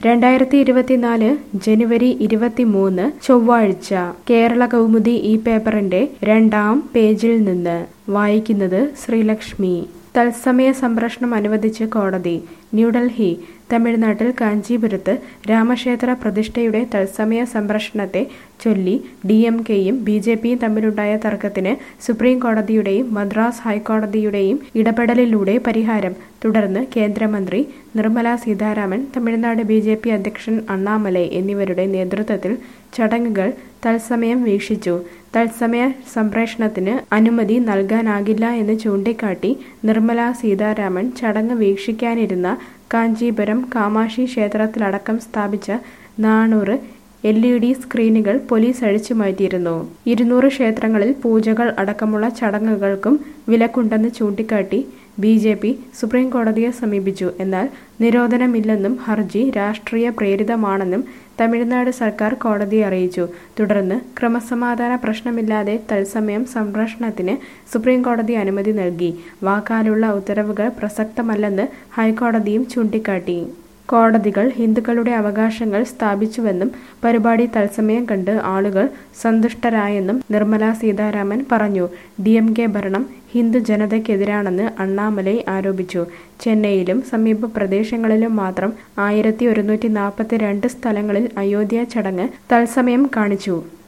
രണ്ടായിരത്തി ഇരുപത്തിനാല് ജനുവരി ഇരുപത്തിമൂന്ന് ചൊവ്വാഴ്ച കേരള കൗമുദി ഈ പേപ്പറിന്റെ രണ്ടാം പേജിൽ നിന്ന് വായിക്കുന്നത് ശ്രീലക്ഷ്മി തത്സമയ സംപ്രേഷണം അനുവദിച്ച് കോടതി ന്യൂഡൽഹി തമിഴ്നാട്ടിൽ കാഞ്ചീപുരത്ത് രാമക്ഷേത്ര പ്രതിഷ്ഠയുടെ തത്സമയ സംപ്രേഷണത്തെ ചൊല്ലി ഡി എം കെയും ബി ജെ പിയും തമ്മിലുണ്ടായ തർക്കത്തിന് സുപ്രീം കോടതിയുടെയും മദ്രാസ് ഹൈക്കോടതിയുടെയും ഇടപെടലിലൂടെ പരിഹാരം തുടർന്ന് കേന്ദ്രമന്ത്രി Nirmala Sitharaman Tamil Nadu B J P അധ്യക്ഷൻ അണ്ണാമലൈ എന്നിവരുടെ നേതൃത്വത്തിൽ ചടങ്ങുകൾ തത്സമയം വീക്ഷിച്ചു തത്സമയ സംപ്രേഷണത്തിന് അനുമതി നൽകാനാകില്ല എന്ന് ചൂണ്ടിക്കാട്ടി നിർമ്മല സീതാരാമൻ ചടങ്ങ് വീക്ഷിക്കാനിരുന്ന കാഞ്ചീപുരം കാമാക്ഷി ക്ഷേത്രത്തിലടക്കം സ്ഥാപിച്ച നാനൂറ് എൽ ഇ ഡി സ്ക്രീനുകൾ പോലീസ് അഴിച്ചു മാറ്റിയിരുന്നു ഇരുന്നൂറ് ക്ഷേത്രങ്ങളിൽ പൂജകൾ അടക്കമുള്ള ചടങ്ങുകൾക്കും വിലക്കുണ്ടെന്ന് ചൂണ്ടിക്കാട്ടി ബി ജെ പി സുപ്രീം കോടതിയെ സമീപിച്ചു എന്നാൽ നിരോധനമില്ലെന്നും ഹർജി രാഷ്ട്രീയ പ്രേരിതമാണെന്നും തമിഴ്നാട് സർക്കാർ കോടതിയെ അറിയിച്ചു തുടർന്ന് ക്രമസമാധാന പ്രശ്നമില്ലാതെ തത്സമയം സംപ്രേഷണത്തിന് സുപ്രീം കോടതി അനുമതി നൽകി വാക്കാലുള്ള ഉത്തരവുകൾ പ്രസക്തമല്ലെന്ന് ഹൈക്കോടതിയും ചൂണ്ടിക്കാട്ടി കോടതികൾ ഹിന്ദുക്കളുടെ അവകാശങ്ങൾ സ്ഥാപിച്ചുവെന്നും പരിപാടി തത്സമയം കണ്ട് ആളുകൾ സന്തുഷ്ടരായെന്നും നിർമ്മല സീതാരാമൻ പറഞ്ഞു ഡി എം കെ ഭരണം ഹിന്ദു ജനതയ്ക്കെതിരാണെന്ന് അണ്ണാമലൈ ആരോപിച്ചു ചെന്നൈയിലും സമീപ പ്രദേശങ്ങളിലും മാത്രം ആയിരത്തി ഒരുന്നൂറ്റി നാൽപ്പത്തി രണ്ട് സ്ഥലങ്ങളിൽ അയോധ്യ ചടങ്ങ് തത്സമയം കാണിച്ചു